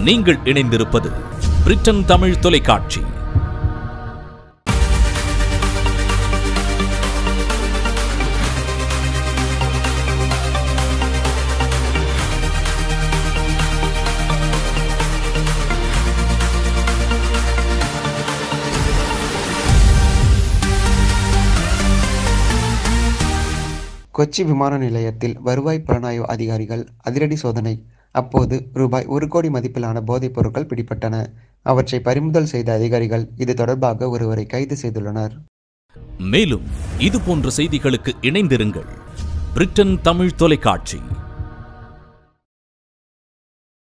நீங்கள் இணைந்திருப்பது பிரிட்டன் தமிழ் தொலைக்காட்சி கொச்சி விமான நிலையத்தில் வருவாய் புலனாய்வு அதிகாரிகள் அதிரடி சோதனை அப்போது ரூபாய் ஒரு கோடி மதிப்பிலான போதைப் பொருட்கள் பிடிபட்டன அவற்றை பறிமுதல் செய்த அதிகாரிகள் இது தொடர்பாக ஒருவரை கைது செய்துள்ளனர் மேலும் இது போன்ற செய்திகளுக்கு இணைந்திருங்கள் பிரிட்டன் தமிழ் தொலைக்காட்சி